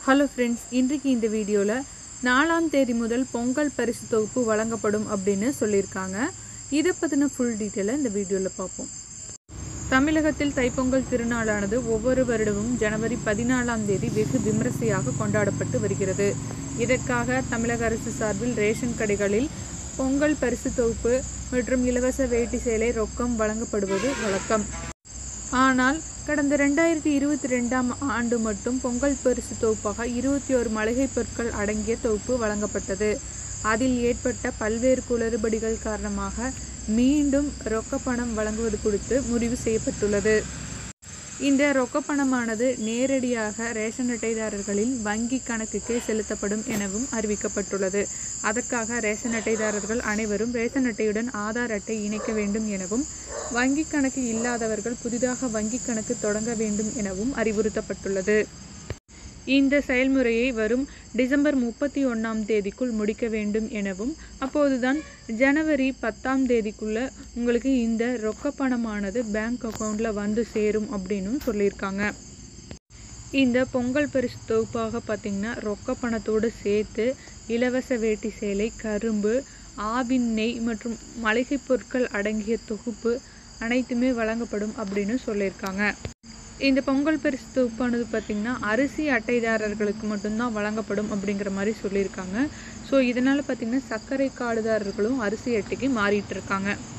hello friends இன்றைக்கு இந்த வீடியோவில் நாலாம் தேதி முதல் பொங்கல் பரிசு தொகுப்பு வழங்கப்படும் அப்படின்னு சொல்லியிருக்காங்க இதை பற்றின ஃபுல் டீட்டெயிலை இந்த வீடியோவில் பார்ப்போம் தமிழகத்தில் தைப்பொங்கல் திருநாளானது ஒவ்வொரு வருடமும் ஜனவரி பதினாலாம் தேதி வெகு விமரிசையாக கொண்டாடப்பட்டு வருகிறது இதற்காக தமிழக அரசு சார்பில் ரேஷன் கடைகளில் பொங்கல் பரிசு தொகுப்பு மற்றும் இலவச வேட்டி சேலை ரொக்கம் வழங்கப்படுவது வழக்கம் ஆனால் கடந்த ரெண்டாயிரத்தி இருபத்தி ரெண்டாம் ஆண்டு மட்டும் பொங்கல் பரிசு தொகுப்பாக இருபத்தி ஒரு மளிகை பொருட்கள் அடங்கிய தொகுப்பு வழங்கப்பட்டது அதில் ஏற்பட்ட பல்வேறு குளறுபடிகள் காரணமாக மீண்டும் ரொக்கப்பணம் வழங்குவது குறித்து முடிவு செய்யப்பட்டுள்ளது இந்த ரொக்கப்பணமானது நேரடியாக ரேஷன் அட்டைதாரர்களின் வங்கி கணக்குக்கே செலுத்தப்படும் எனவும் அறிவிக்கப்பட்டுள்ளது அதற்காக ரேஷன் அட்டைதாரர்கள் அனைவரும் ரேஷன் அட்டையுடன் ஆதார் அட்டை இணைக்க வேண்டும் எனவும் வங்கி கணக்கு இல்லாதவர்கள் புதிதாக வங்கி கணக்கு தொடங்க வேண்டும் எனவும் அறிவுறுத்தப்பட்டுள்ளது இந்த செயல்முறையை வரும் டிசம்பர் முப்பத்தி ஒன்றாம் தேதிக்குள் முடிக்க வேண்டும் எனவும் அப்போதுதான் ஜனவரி பத்தாம் தேதிக்குள்ள உங்களுக்கு இந்த ரொக்க பணமானது பேங்க் அக்கௌண்ட்டில் வந்து சேரும் அப்படின்னும் சொல்லியிருக்காங்க இந்த பொங்கல் பரிசு தொகுப்பாக பார்த்திங்கன்னா ரொக்க பணத்தோடு சேர்த்து இலவச வேட்டி சேலை கரும்பு ஆவின் நெய் மற்றும் மளிகை பொருட்கள் அடங்கிய தொகுப்பு அனைத்துமே வழங்கப்படும் அப்படின்னு சொல்லியிருக்காங்க இந்த பொங்கல் பரிசு தொகுப்பானது பார்த்திங்கன்னா அரிசி அட்டைதாரர்களுக்கு மட்டும்தான் வழங்கப்படும் அப்படிங்கிற மாதிரி சொல்லியிருக்காங்க ஸோ இதனால் பார்த்திங்கன்னா சர்க்கரை கார்டுதாரர்களும் அரிசி அட்டைக்கு மாறிட்டு இருக்காங்க